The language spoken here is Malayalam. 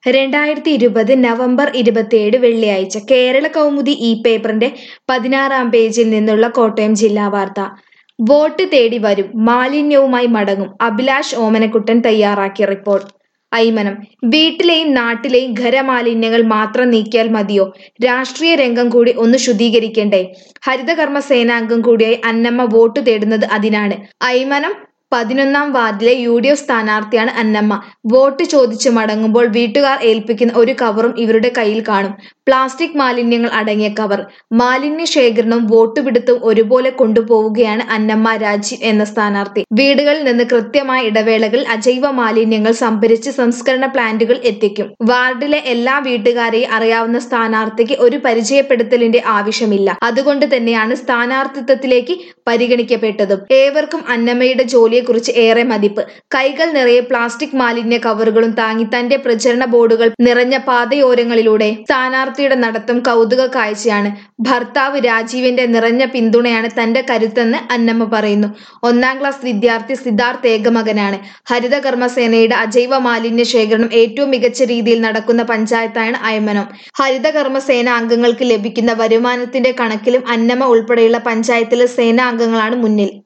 രണ്ടായിരത്തി ഇരുപത് നവംബർ ഇരുപത്തിയേഴ് വെള്ളിയാഴ്ച കേരള കൗമുദി ഈ പേപ്പറിന്റെ പതിനാറാം പേജിൽ നിന്നുള്ള കോട്ടയം ജില്ലാ വാർത്ത വോട്ട് തേടി വരും മാലിന്യവുമായി മടങ്ങും അഭിലാഷ് ഓമനക്കുട്ടൻ തയ്യാറാക്കിയ റിപ്പോർട്ട് അയ്മനം വീട്ടിലെയും നാട്ടിലെയും ഖരമാലിന്യങ്ങൾ മാത്രം നീക്കിയാൽ മതിയോ രാഷ്ട്രീയ രംഗം കൂടി ഒന്ന് ശുദ്ധീകരിക്കണ്ടേ ഹരിതകർമ്മ സേനാംഗം കൂടിയായി അന്നമ്മ വോട്ട് തേടുന്നത് അതിനാണ് അയ്മനം പതിനൊന്നാം വാർഡിലെ യു ഡി എഫ് സ്ഥാനാർത്ഥിയാണ് അന്നമ്മ വോട്ട് ചോദിച്ച് മടങ്ങുമ്പോൾ വീട്ടുകാർ ഏൽപ്പിക്കുന്ന ഒരു കവറും ഇവരുടെ കയ്യിൽ കാണും പ്ലാസ്റ്റിക് മാലിന്യങ്ങൾ അടങ്ങിയ കവർ മാലിന്യ ശേഖരണവും വോട്ടുപിടുത്തവും ഒരുപോലെ കൊണ്ടുപോവുകയാണ് അന്നമ്മ രാജീവ് എന്ന സ്ഥാനാർത്ഥി വീടുകളിൽ നിന്ന് കൃത്യമായ ഇടവേളകളിൽ അജൈവ മാലിന്യങ്ങൾ സംഭരിച്ച് സംസ്കരണ പ്ലാന്റുകൾ എത്തിക്കും വാർഡിലെ എല്ലാ വീട്ടുകാരെയും അറിയാവുന്ന സ്ഥാനാർത്ഥിക്ക് ഒരു പരിചയപ്പെടുത്തലിന്റെ ആവശ്യമില്ല അതുകൊണ്ട് തന്നെയാണ് സ്ഥാനാർത്ഥിത്വത്തിലേക്ക് പരിഗണിക്കപ്പെട്ടതും ഏവർക്കും അന്നമ്മയുടെ ജോലിയെക്കുറിച്ച് ഏറെ മതിപ്പ് കൈകൾ നിറയെ പ്ലാസ്റ്റിക് മാലിന്യ കവറുകളും താങ്ങി തന്റെ പ്രചരണ ബോർഡുകൾ നിറഞ്ഞ പാതയോരങ്ങളിലൂടെ സ്ഥാനാർത്ഥിയുടെ നടത്തം കൗതുക കാഴ്ചയാണ് ഭർത്താവ് രാജീവിന്റെ നിറഞ്ഞ പിന്തുണയാണ് തന്റെ കരുത്തെന്ന് അന്നമ്മ പറയുന്നു ഒന്നാം ക്ലാസ് വിദ്യാർത്ഥി സിദ്ധാർത്ഥ് ഏകമകനാണ് ഹരിതകർമ്മസേനയുടെ അജൈവ മാലിന്യ ശേഖരണം ഏറ്റവും മികച്ച രീതിയിൽ നടക്കുന്ന പഞ്ചായത്താണ് അയമനം ഹരിതകർമ്മസേന അംഗങ്ങൾക്ക് ലഭിക്കുന്ന വരുമാനത്തിന്റെ കണക്കിലും അന്നമ്മ ഉൾപ്പെടെയുള്ള പഞ്ചായത്തിലെ സേനാ അംഗങ്ങളാണ് മുന്നിൽ